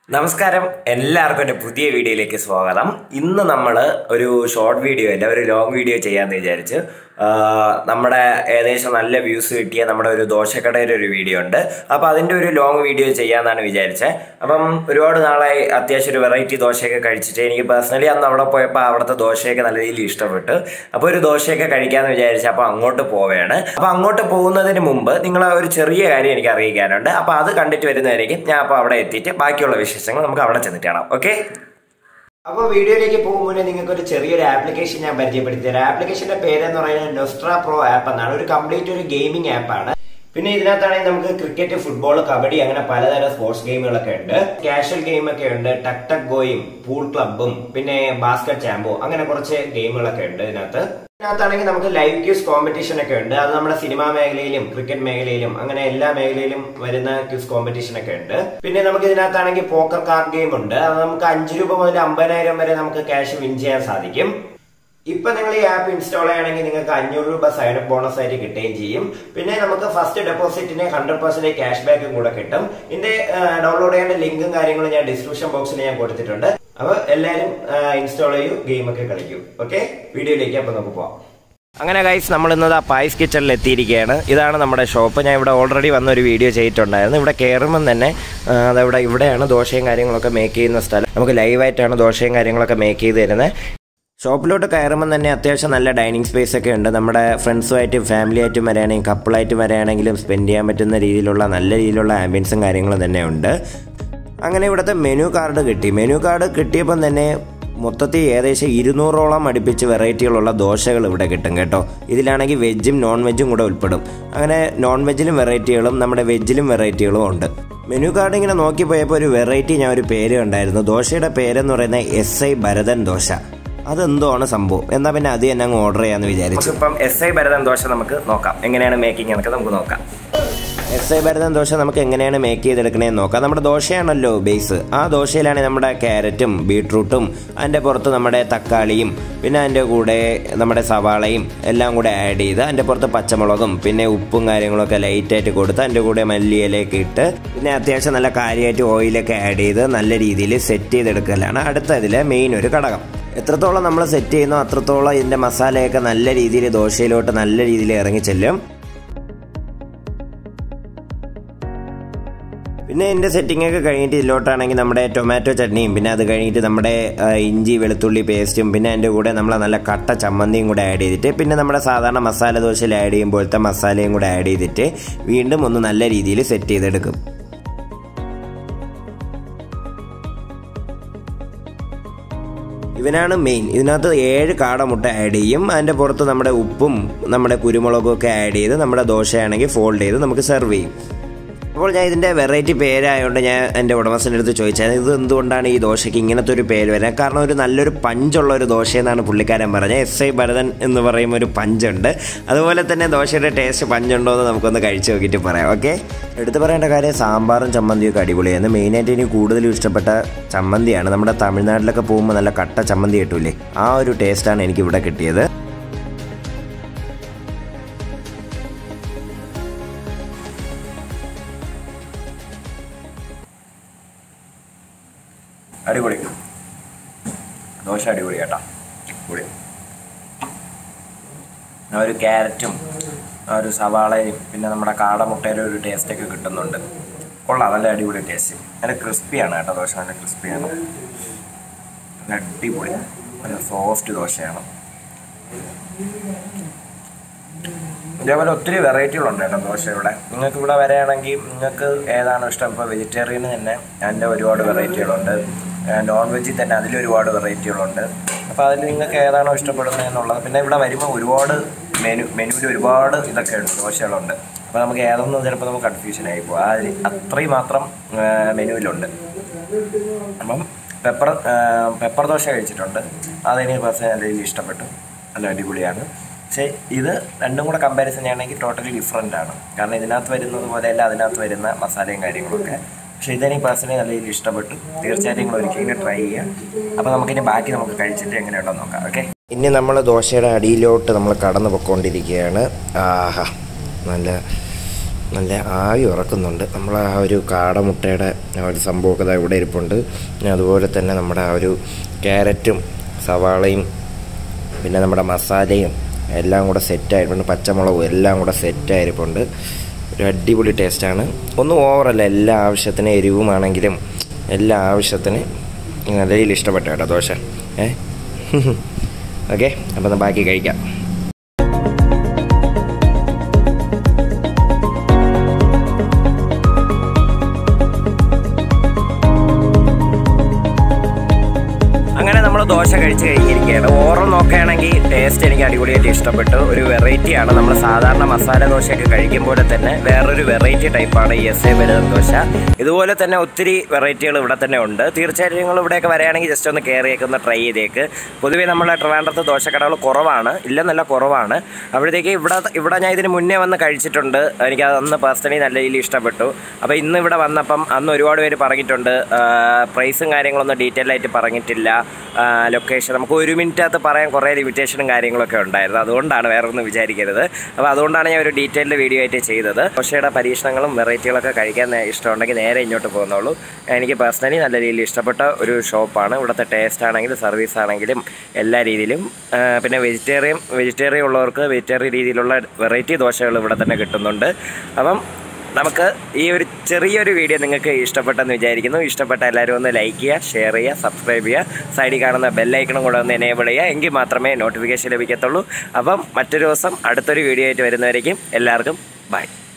നമസ്കാരം എല്ലാവർക്കും എൻ്റെ പുതിയ വീഡിയോയിലേക്ക് സ്വാഗതം ഇന്ന് നമ്മൾ ഒരു ഷോർട്ട് വീഡിയോ അല്ല ഒരു ലോങ് വീഡിയോ ചെയ്യാമെന്ന് വിചാരിച്ച് ആ, നമ്മുടെ ഏകദേശം നല്ല വ്യൂസ് കിട്ടിയ നമ്മുടെ ഒരു ദോശക്കടയുടെ ഒരു വീഡിയോ ഉണ്ട് അപ്പോൾ അതിൻ്റെ ഒരു ലോങ് വീഡിയോ ചെയ്യാമെന്നാണ് വിചാരിച്ചത് അപ്പം ഒരുപാട് നാളായി അത്യാവശ്യം ഒരു വെറൈറ്റി ദോശയൊക്കെ കഴിച്ചിട്ട് എനിക്ക് പേഴ്സണലി അന്ന് അവിടെ പോയപ്പോൾ അവിടുത്തെ ദോശയൊക്കെ നല്ല രീതിയിൽ ഇഷ്ടപ്പെട്ടു അപ്പോൾ ഒരു ദോശയൊക്കെ കഴിക്കാമെന്ന് വിചാരിച്ചു അപ്പോൾ അങ്ങോട്ട് പോവുകയാണ് അപ്പോൾ അങ്ങോട്ട് പോകുന്നതിന് മുമ്പ് നിങ്ങളെ ഒരു ചെറിയ കാര്യം എനിക്ക് അറിയിക്കാനുണ്ട് അപ്പോൾ അത് കണ്ടിട്ട് വരുന്നതായിരിക്കും ഞാൻ അപ്പോൾ അവിടെ എത്തിയിട്ട് ബാക്കിയുള്ള വിശേഷങ്ങൾ നമുക്ക് അവിടെ ചെന്നിട്ട് കാണാം ഓക്കെ അപ്പോൾ വീഡിയോയിലേക്ക് പോകും മുന്നേ നിങ്ങൾക്ക് ഒരു ചെറിയൊരു ആപ്ലിക്കേഷൻ ഞാൻ പരിചയപ്പെടുത്തി തരാം ആപ്ലിക്കേഷന്റെ പേരെന്ന് പറയുന്നത് നൊസ്ട്ര പ്രോ ആപ്പ് എന്നാണ് ഒരു കംപ്ലീറ്റ് ഒരു ഗെയിമിംഗ് ആപ്പാണ് പിന്നെ ഇതിനകത്താണെങ്കിൽ നമുക്ക് ക്രിക്കറ്റ് ഫുട്ബോൾ കബഡി അങ്ങനെ പലതരം സ്പോർട്സ് ഗെയിമുകളൊക്കെ ഉണ്ട് കാഷ്വൽ ഗെയിം ഒക്കെ ഉണ്ട് ടക് ടക് ഗോയും പൂൾ ക്ലബും പിന്നെ ബാസ്കറ്റ് ചാമ്പോ അങ്ങനെ കുറച്ച് ഗെയിമുകളൊക്കെ ഉണ്ട് ഇതിനകത്ത് ഇതിനകത്താണെങ്കിൽ നമുക്ക് ലൈവ് ക്യൂസ് കോമ്പറ്റീഷൻ ഒക്കെ ഉണ്ട് അത് നമ്മുടെ സിനിമാ മേഖലയിലും ക്രിക്കറ്റ് മേഖലയിലും അങ്ങനെ എല്ലാ മേഖലയിലും വരുന്ന ക്യൂസ് കോമ്പറ്റീഷൻ ഒക്കെ ഉണ്ട് പിന്നെ നമുക്ക് ഇതിനകത്താണെങ്കിൽ പോക്കർ കാർഡ് ഗെയിം ഉണ്ട് അത് നമുക്ക് അഞ്ച് രൂപ മുതൽ അമ്പതിനായിരം വരെ നമുക്ക് ക്യാഷ് വിൻ ചെയ്യാൻ സാധിക്കും ഇപ്പൊ നിങ്ങൾ ഈ ആപ്പ് ഇൻസ്റ്റാൾ ചെയ്യണമെങ്കിൽ നിങ്ങൾക്ക് അഞ്ഞൂറ് രൂപ സൈൻ അപ്പ് ബോണസ് ആയിട്ട് കിട്ടുകയും ചെയ്യും പിന്നെ നമുക്ക് ഫസ്റ്റ് ഡെപ്പോസിറ്റിന് ഹൺഡ്രഡ് പെർസെന്റ് ക്യാഷ് ബാക്കും കൂടെ കിട്ടും ഇതിന്റെ ഡൗൺലോഡ് ചെയ്യേണ്ട ലിങ്കും കാര്യങ്ങളും ഞാൻ ഡിസ്ക്രിപ്ഷൻ ബോക്സിൽ ഞാൻ കൊടുത്തിട്ടുണ്ട് അപ്പൊ എല്ലാവരും ഇൻസ്റ്റാൾ ചെയ്യൂ ഗെയിം ഒക്കെ കളിക്കൂ ഓക്കെ വീഡിയോയിലേക്ക് അപ്പൊ നമുക്ക് പോവാം അങ്ങനെ ഗൈസ് നമ്മൾ ഇന്നത് ആ പായ്സ് കിച്ചണിൽ എത്തിയിരിക്കുകയാണ് ഇതാണ് നമ്മുടെ ഷോപ്പ് ഞാൻ ഇവിടെ ഓൾറെഡി വന്ന ഒരു വീഡിയോ ചെയ്തിട്ടുണ്ടായിരുന്നു ഇവിടെ കയറുമ്പം തന്നെ ആ, അതവിടെ ഇവിടെയാണ് ദോശയും കാര്യങ്ങളൊക്കെ മേക്ക് ചെയ്യുന്ന സ്ഥലം നമുക്ക് ലൈവായിട്ടാണ് ദോശയും കാര്യങ്ങളൊക്കെ മേക്ക് ചെയ്ത് തരുന്നത് ഷോപ്പിലോട്ട് കയറുമ്പോൾ തന്നെ അത്യാവശ്യം നല്ല ഡൈനിങ് സ്പേസ് ഒക്കെ ഉണ്ട് നമ്മുടെ ഫ്രണ്ട്സുമായിട്ടും ഫാമിലി ആയിട്ടും വരികയാണെങ്കിൽ കപ്പിളായിട്ട് വരികയാണെങ്കിലും സ്പെൻഡ് ചെയ്യാൻ പറ്റുന്ന രീതിയിലുള്ള നല്ല രീതിയിലുള്ള ആംബിയൻസും കാര്യങ്ങളും തന്നെ ഉണ്ട് അങ്ങനെ ഇവിടുത്തെ മെനു കാർഡ് കിട്ടി മെനു കാർഡ് കിട്ടിയപ്പം തന്നെ മൊത്തത്തിൽ ഏകദേശം ഇരുന്നൂറോളം അടുപ്പിച്ച് വെറൈറ്റികളുള്ള ദോശകൾ ഇവിടെ കിട്ടും കേട്ടോ ഇതിലാണെങ്കിൽ വെജും നോൺ വെജും കൂടെ ഉൾപ്പെടും അങ്ങനെ നോൺ വെജിലും വെറൈറ്റികളും നമ്മുടെ വെജിലും വെറൈറ്റികളും ഉണ്ട് മെനു കാർഡ് ഇങ്ങനെ നോക്കി പോയപ്പോൾ ഒരു വെറൈറ്റി ഞാൻ ഒരു പേര് കണ്ടായിരുന്നു ദോശയുടെ പേരെന്ന് പറയുന്നത് എസ് ഐ ഭരതൻ ദോശ അതെന്തോണ് സംഭവം എന്നാ പിന്നെ അത് തന്നെ അങ്ങ് ഓർഡർ ചെയ്യാന്ന് വിചാരിച്ചു ഇപ്പം എസ് ഐ ഭരതൻ ദോശ നമുക്ക് നോക്കാം എങ്ങനെയാണ് മേക്കിംഗ് എന്നൊക്കെ നമുക്ക് നോക്കാം എസ് ഐ ഭരതൻ ദോശ നമുക്ക് എങ്ങനെയാണ് മേക്ക് ചെയ്തെടുക്കണേന്ന് നോക്കാം നമ്മുടെ ദോശയാണല്ലോ ബേസ് ആ ദോശയിലാണ് നമ്മുടെ ക്യാരറ്റും ബീട്രൂട്ടും അതിൻ്റെ പുറത്ത് നമ്മുടെ തക്കാളിയും പിന്നെ അതിൻ്റെ കൂടെ നമ്മുടെ സവാളയും എല്ലാം കൂടെ ആഡ് ചെയ്ത് അതിൻ്റെ പുറത്ത് പച്ചമുളകും പിന്നെ ഉപ്പും കാര്യങ്ങളൊക്കെ ലൈറ്റായിട്ട് കൊടുത്ത് അതിൻ്റെ കൂടെ മല്ലിയിലയൊക്കെ ഇട്ട് പിന്നെ അത്യാവശ്യം നല്ല കാര്യമായിട്ട് ഓയിലൊക്കെ ആഡ് ചെയ്ത് നല്ല രീതിയിൽ സെറ്റ് ചെയ്തെടുക്കലാണ് അടുത്ത ഇതിലെ മെയിൻ ഒരു ഘടകം എത്രത്തോളം നമ്മൾ സെറ്റ് ചെയ്യുന്നോ അത്രത്തോളം ഇതിൻ്റെ മസാലയൊക്കെ നല്ല രീതിയിൽ ദോശയിലോട്ട് നല്ല രീതിയിൽ ഇറങ്ങി ചെല്ലും പിന്നെ എൻ്റെ സെറ്റിംഗ് ഒക്കെ കഴിഞ്ഞിട്ട് ഇതിലോട്ടാണെങ്കിൽ നമ്മുടെ ടൊമാറ്റോ ചട്നിയും പിന്നെ അത് കഴിഞ്ഞിട്ട് നമ്മുടെ ആ, ഇഞ്ചി വെളുത്തുള്ളി പേസ്റ്റും പിന്നെ അതിൻ്റെ കൂടെ നമ്മൾ നല്ല കട്ട ചമ്മന്തിയും കൂടെ ആഡ് ചെയ്തിട്ട് പിന്നെ നമ്മുടെ സാധാരണ മസാല ദോശയിൽ ആഡ് ചെയ്യുമ്പോഴത്തെ മസാലയും കൂടെ ആഡ് ചെയ്തിട്ട് വീണ്ടും ഒന്ന് നല്ല രീതിയിൽ സെറ്റ് ചെയ്തെടുക്കും ഇവനാണ് മെയിൻ ഇതിനകത്ത് ഏഴ് കാടമുട്ട ആഡ് ചെയ്യും അതിൻ്റെ പുറത്ത് നമ്മുടെ ഉപ്പും നമ്മുടെ കുരുമുളകും ഒക്കെ ആഡ് ചെയ്ത് നമ്മുടെ ദോശയാണെങ്കിൽ ഫോൾഡ് ചെയ്ത് നമുക്ക് സെർവ് ചെയ്യും അപ്പോൾ ഞാൻ ഇതിൻ്റെ വെറൈറ്റി പേരായതുകൊണ്ട് ഞാൻ എൻ്റെ ഉടമസ്ഥൻ്റെ അടുത്ത് ചോദിച്ചത് ഇത് എന്തുകൊണ്ടാണ് ഈ ദോശയ്ക്ക് ഇങ്ങനത്തെ ഒരു പേര് വരാൻ കാരണം ഒരു നല്ലൊരു പഞ്ചുള്ള ഒരു ദോശയെന്നാണ് പുള്ളിക്കാരൻ പറഞ്ഞത് എസ് ഐ ഭരതൻ എന്ന് പറയുമ്പോൾ ഒരു പഞ്ചുണ്ട് അതുപോലെ തന്നെ ദോശയുടെ ടേസ്റ്റ് പഞ്ചുണ്ടോ എന്ന് നമുക്കൊന്ന് കഴിച്ച് നോക്കിയിട്ട് പറയാം ഓക്കെ എടുത്തു പറയേണ്ട കാര്യം സാമ്പാറും ചമ്മന്തിയും ഒക്കെ അടിപൊളിയാണ് മെയിനായിട്ട് എനിക്ക് കൂടുതലും ഇഷ്ടപ്പെട്ട ചമ്മന്തിയാണ് നമ്മുടെ തമിഴ്നാട്ടിലൊക്കെ പോകുമ്പോൾ നല്ല കട്ട ചമ്മന്തി കിട്ടൂലേ ആ ഒരു ടേസ്റ്റാണ് എനിക്ക് ഇവിടെ കിട്ടിയത് അടിപൊളി ദോശ അടിപൊളി കേട്ടോ പൊളി ആ ഒരു ക്യാരറ്റും ആ ഒരു സവാളയും പിന്നെ നമ്മുടെ കാടമുട്ടയുടെ ഒരു ടേസ്റ്റൊക്കെ കിട്ടുന്നുണ്ട് കൊള്ളാം നല്ല അടിപൊളി ടേസ്റ്റ് നല്ല ക്രിസ്പിയാണ് കേട്ടോ ദോശ നല്ല ക്രിസ്പിയാണ് നല്ല അടിപൊളി നല്ല സോഫ്റ്റ് ദോശയാണ് ഇതേപോലെ ഒത്തിരി വെറൈറ്റികളുണ്ട് കേട്ടോ ദോശ ഇവിടെ നിങ്ങൾക്ക് ഇവിടെ വരികയാണെങ്കിൽ നിങ്ങൾക്ക് ഏതാണോ ഇഷ്ടം ഇപ്പോൾ വെജിറ്റേറിയന് തന്നെ അതിൻ്റെ ഒരുപാട് വെറൈറ്റികളുണ്ട് നോൺ വെജിൽ തന്നെ അതിൽ ഒരുപാട് വെറൈറ്റികളുണ്ട് അപ്പോൾ അതിൽ നിങ്ങൾക്ക് ഏതാണോ ഇഷ്ടപ്പെടുന്നത് എന്നുള്ളത് പിന്നെ ഇവിടെ വരുമ്പോൾ ഒരുപാട് മെനു മെനുവിൽ ഒരുപാട് ഇതൊക്കെ ഉണ്ട് ദോശകളുണ്ട് അപ്പോൾ നമുക്ക് ഏതൊന്നും ചിലപ്പോൾ നമുക്ക് കൺഫ്യൂഷൻ ആയി പോകും അതിൽ അത്രയും മാത്രം മെനുവിലുണ്ട് അപ്പം പെപ്പർ പെപ്പർ ദോശ കഴിച്ചിട്ടുണ്ട് അതെനിക്ക് പേഴ്സണലി നല്ല രീതിയിൽ ഇഷ്ടപ്പെട്ടു നല്ല അടിപൊളിയാണ് പക്ഷേ ഇത് രണ്ടും കൂടെ കമ്പാരിസൺ ചെയ്യണമെങ്കിൽ ടോട്ടലി ഡിഫറെൻ്റ് ആണ് കാരണം ഇതിനകത്ത് വരുന്നത് പോലെയല്ല അതിനകത്ത് വരുന്ന മസാലയും കാര്യങ്ങളൊക്കെ പക്ഷേ ഇതെനിക്ക് പേഴ്സണലി നല്ല രീതിയിൽ ഇഷ്ടപ്പെട്ടു തീർച്ചയായിട്ടും നിങ്ങൾ ഒരിക്കലും ട്രൈ ചെയ്യുക അപ്പോൾ നമുക്കിനി ബാക്കി നമുക്ക് കഴിച്ചിട്ട് എങ്ങനെയുണ്ടെന്ന് നോക്കാം ഓക്കെ ഇനി നമ്മൾ ദോശയുടെ അടിയിലോട്ട് നമ്മൾ കടന്നു പൊയ്ക്കൊണ്ടിരിക്കുകയാണ് ആഹാ നല്ല നല്ല ആവി ഉറക്കുന്നുണ്ട് നമ്മൾ ആ ഒരു കാടമുട്ടയുടെ ആ ഒരു സംഭവമൊക്കെ ദാ ഇവിടെ ഇരിപ്പുണ്ട് പിന്നെ അതുപോലെ തന്നെ നമ്മുടെ ആ ഒരു ക്യാരറ്റും സവാളയും പിന്നെ നമ്മുടെ മസാലയും എല്ലാം കൂടെ സെറ്റായിട്ടുണ്ട് പച്ചമുളകും എല്ലാം കൂടെ സെറ്റായിരിപ്പുണ്ട് ഒരു അടിപൊളി ടേസ്റ്റാണ് ഒന്നും ഓവറല്ല എല്ലാ ആവശ്യത്തിന് എരിവുമാണെങ്കിലും എല്ലാ ആവശ്യത്തിന് നല്ല രീതിയിൽ ഇഷ്ടപ്പെട്ടു കേട്ടോ ദോശ ഏ ഓക്കെ അപ്പം ബാക്കി കഴിക്കാം അങ്ങനെ നമ്മൾ ദോശ കഴിച്ച് കഴിഞ്ഞിരിക്കുകയാണ് ഓറം നോക്കുകയാണെങ്കിൽ ടേസ്റ്റ് എനിക്ക് അടിപൊളിയായിട്ട് ഇഷ്ടപ്പെട്ടു ഒരു വെറൈറ്റി ആണ് നമ്മൾ സാധാരണ മസാല ദോശയൊക്കെ കഴിക്കും പോലെ തന്നെ വേറൊരു വെറൈറ്റി ടൈപ്പാണ് ഈ എസ് എ ബലം ദോശ ഇതുപോലെ തന്നെ ഒത്തിരി വെറൈറ്റികൾ ഇവിടെ തന്നെ ഉണ്ട് തീർച്ചയായിട്ടും നിങ്ങൾ ഇവിടെയൊക്കെ വരികയാണെങ്കിൽ ജസ്റ്റ് ഒന്ന് കയറിയൊക്കെ ഒന്ന് ട്രൈ ചെയ്തേക്ക് പൊതുവേ നമ്മളെ ട്രിവാൻഡ്രത്ത് ദോശക്കടകൾ കുറവാണ് ഇല്ലെന്നല്ല കുറവാണ് അപ്പോഴത്തേക്ക് ഇവിടെ ഇവിടെ ഞാൻ ഇതിന് മുന്നേ വന്ന് കഴിച്ചിട്ടുണ്ട് എനിക്ക് അന്ന് പേഴ്സണലി നല്ല രീതിയിൽ ഇഷ്ടപ്പെട്ടു അപ്പോൾ ഇന്ന് ഇവിടെ വന്നപ്പം അന്ന് ഒരുപാട് പേര് പറഞ്ഞിട്ടുണ്ട് പ്രൈസും കാര്യങ്ങളൊന്നും ഡീറ്റെയിൽ ആയിട്ട് പറഞ്ഞിട്ടില്ല ലൊക്കേഷൻ നമുക്ക് ഒരു മിനിറ്റകത്ത് പറയാൻ കുറേ ലിമിറ്റേഷനും കാര്യങ്ങളൊക്കെ ഉണ്ടായിരുന്നു അതുകൊണ്ടാണ് വേറെ ഒന്നും വിചാരിക്കരുത് അപ്പോൾ അതുകൊണ്ടാണ് ഞാൻ ഒരു ഡീറ്റെയിൽഡ് വീഡിയോ ആയിട്ട് ചെയ്തത് ദോശയുടെ പരീക്ഷണങ്ങളും വെറൈറ്റികളൊക്കെ കഴിക്കാൻ നേ- ഇഷ്ടമുണ്ടെങ്കിൽ നേരെ ഇങ്ങോട്ട് പോകുന്നുള്ളൂ എനിക്ക് പേഴ്സണലി നല്ല രീതിയിൽ ഇഷ്ടപ്പെട്ട ഒരു ഷോപ്പാണ് ഇവിടുത്തെ ടേസ്റ്റ് ആണെങ്കിലും സർവീസ് ആണെങ്കിലും എല്ലാ രീതിയിലും ആ, പിന്നെ വെജിറ്റേറിയൻ വെജിറ്റേറിയൻ ഉള്ളവർക്ക് വെജിറ്റേറിയൻ രീതിയിലുള്ള വെറൈറ്റി ദോശകൾ ഇവിടെ തന്നെ കിട്ടുന്നുണ്ട് അപ്പം നമുക്ക് ഈ ഒരു ചെറിയൊരു വീഡിയോ നിങ്ങൾക്ക് ഇഷ്ടപ്പെട്ടെന്ന് വിചാരിക്കുന്നു ഇഷ്ടപ്പെട്ട എല്ലാവരും ഒന്ന് ലൈക്ക് ചെയ്യുക ഷെയർ ചെയ്യുക സബ്സ്ക്രൈബ് ചെയ്യുക സൈഡിൽ കാണുന്ന ബെല്ലൈക്കണും കൂടെ ഒന്ന് എനേബിൾ ചെയ്യുക എങ്കിൽ മാത്രമേ നോട്ടിഫിക്കേഷൻ ലഭിക്കത്തുള്ളൂ അപ്പം മറ്റൊരു ദിവസം അടുത്തൊരു വീഡിയോ ആയിട്ട് വരുന്നവരേക്കും എല്ലാവർക്കും ബൈ